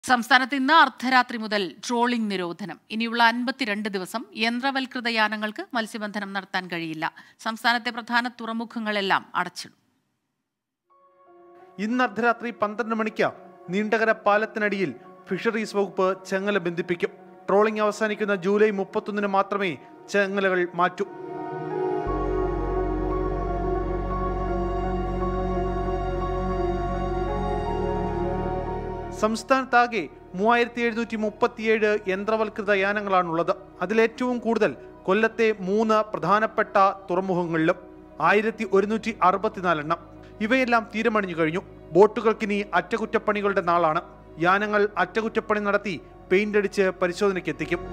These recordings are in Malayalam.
സംസ്ഥാനത്ത് ഇന്ന് അർദ്ധരാത്രി മുതൽ ട്രോളിംഗ് നിരോധനം ഇനിയുള്ള അൻപത്തിരണ്ട് ദിവസം യന്ത്രവൽകൃത യാനങ്ങൾക്ക് മത്സ്യബന്ധനം നടത്താൻ കഴിയില്ല സംസ്ഥാനത്തെ പ്രധാന തുറമുഖങ്ങളെല്ലാം അടച്ചിടും ഇന്ന് അർദ്ധരാത്രി പന്ത്രണ്ട് മണിക്ക് നീണ്ടകര പാലത്തിനടിയിൽ ഫിഷറീസ് വകുപ്പ് ചെങ്ങല ബന്ധിപ്പിക്കും ട്രോളിംഗ് അവസാനിക്കുന്ന ജൂലൈ മുപ്പത്തൊന്നിന് മാത്രമേ ചെങ്ങലകൾ മാറ്റൂ സംസ്ഥാനത്താകെ മൂവായിരത്തി എഴുന്നൂറ്റി മുപ്പത്തിയേഴ് യന്ത്രവൽകൃത യാനങ്ങളാണുള്ളത് അതിലേറ്റവും കൂടുതൽ കൊല്ലത്തെ മൂന്ന് പ്രധാനപ്പെട്ട തുറമുഖങ്ങളിലും ആയിരത്തി ഒരുന്നൂറ്റി അറുപത്തിനാലെണ്ണം ഇവയെല്ലാം തീരുമണിഞ്ഞു കഴിഞ്ഞു ബോട്ടുകൾക്കിനി അറ്റകുറ്റപ്പണികളുടെ നാളാണ് യാനങ്ങൾ അറ്റകുറ്റപ്പണി നടത്തി പെയിന്റ് അടിച്ച് പരിശോധനയ്ക്ക് എത്തിക്കും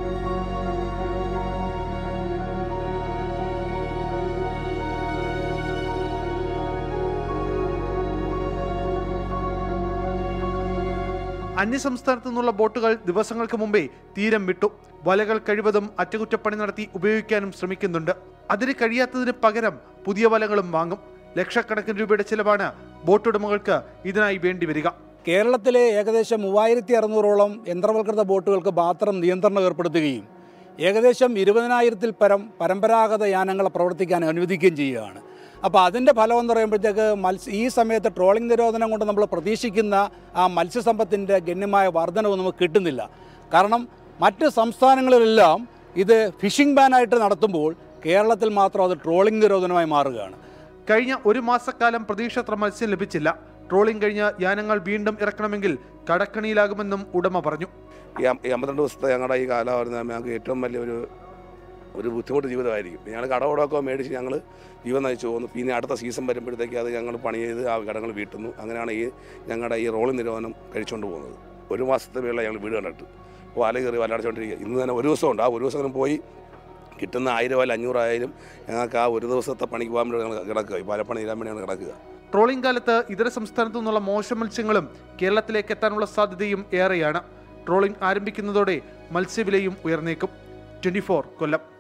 അന്യസംസ്ഥാനത്തു നിന്നുള്ള ബോട്ടുകൾ ദിവസങ്ങൾക്ക് മുമ്പേ തീരം വിട്ടു വലകൾ കഴിവതും അറ്റകുറ്റപ്പണി നടത്തി ഉപയോഗിക്കാനും ശ്രമിക്കുന്നുണ്ട് അതിന് കഴിയാത്തതിന് പകരം പുതിയ വലകളും വാങ്ങും ലക്ഷക്കണക്കിന് രൂപയുടെ ചിലവാണ് ബോട്ടുടമകൾക്ക് ഇതിനായി വേണ്ടിവരിക കേരളത്തിലെ ഏകദേശം മൂവായിരത്തി അറുന്നൂറോളം യന്ത്രവൽകൃത ബോട്ടുകൾക്ക് മാത്രം നിയന്ത്രണം ഏർപ്പെടുത്തുകയും ഏകദേശം ഇരുപതിനായിരത്തിൽ പരം പരമ്പരാഗത യാനങ്ങൾ പ്രവർത്തിക്കാൻ അനുവദിക്കുകയും ചെയ്യുകയാണ് അപ്പോൾ അതിൻ്റെ ഫലം എന്ന് പറയുമ്പോഴത്തേക്ക് മത്സ്യ ഈ സമയത്ത് ട്രോളിംഗ് നിരോധനം കൊണ്ട് നമ്മൾ പ്രതീക്ഷിക്കുന്ന ആ മത്സ്യസമ്പത്തിൻ്റെ ഗണ്യമായ വർധനവ് നമുക്ക് കിട്ടുന്നില്ല കാരണം മറ്റ് സംസ്ഥാനങ്ങളിലെല്ലാം ഇത് ഫിഷിംഗ് ബാനായിട്ട് നടത്തുമ്പോൾ കേരളത്തിൽ മാത്രം അത് ട്രോളിംഗ് നിരോധനമായി മാറുകയാണ് കഴിഞ്ഞ ഒരു മാസക്കാലം പ്രതീക്ഷത്ര മത്സ്യം ലഭിച്ചില്ല ട്രോളിംഗ് കഴിഞ്ഞ് യാനങ്ങൾ വീണ്ടും ഇറക്കണമെങ്കിൽ കടക്കണിയിലാകുമെന്നും ഉടമ പറഞ്ഞു ഈ അം- ഈ അമ്പത്തിരണ്ട് ദിവസത്തെ ഞങ്ങളുടെ ഈ കാലമായിരുന്നു ഞങ്ങൾക്ക് ഏറ്റവും വലിയൊരു ഒരു ബുദ്ധിമുട്ട് ജീവിതമായിരിക്കും ഞങ്ങൾ കടവടമൊക്കെ മേടിച്ച് ഞങ്ങൾ ജീവൻ നയിച്ചു പോകുന്നു പിന്നെ അടുത്ത സീസൺ വരുമ്പോഴത്തേക്ക് അത് ഞങ്ങൾ പണി ചെയ്ത് ആ കടങ്ങൾ വീട്ടുന്നു അങ്ങനെയാണ് ഈ ഞങ്ങളുടെ ഈ റോളിംഗ് നിരോധനം കഴിച്ചുകൊണ്ട് പോകുന്നത് ഒരു മാസത്തെ മേളിൽ ഞങ്ങൾ വീട് കണ്ടിട്ട് വല കയറി വലടച്ചുകൊണ്ടിരിക്കുക ഇന്ന് തന്നെ ഒരു ദിവസമുണ്ട് ആ ഒരു ദിവസം പോയി കിട്ടുന്ന ആയിരം അല്ല അഞ്ഞൂറായാലും ഞങ്ങൾക്ക് ആ ഒരു ദിവസത്തെ പണിക്ക് പോകാൻ വേണ്ടി ഞങ്ങൾ കിടക്കുക ഈ പലപ്പണി തീരാൻ വേണ്ടിയാണ് കിടക്കുക ട്രോളിംഗ് കാലത്ത് ഇതര സംസ്ഥാനത്തു നിന്നുള്ള മോശം മത്സ്യങ്ങളും കേരളത്തിലേക്ക് എത്താനുള്ള സാധ്യതയും ഏറെയാണ് ട്രോളിംഗ് ആരംഭിക്കുന്നതോടെ മത്സ്യവിലയും ഉയർന്നേക്കും ട്വന്റി കൊല്ലം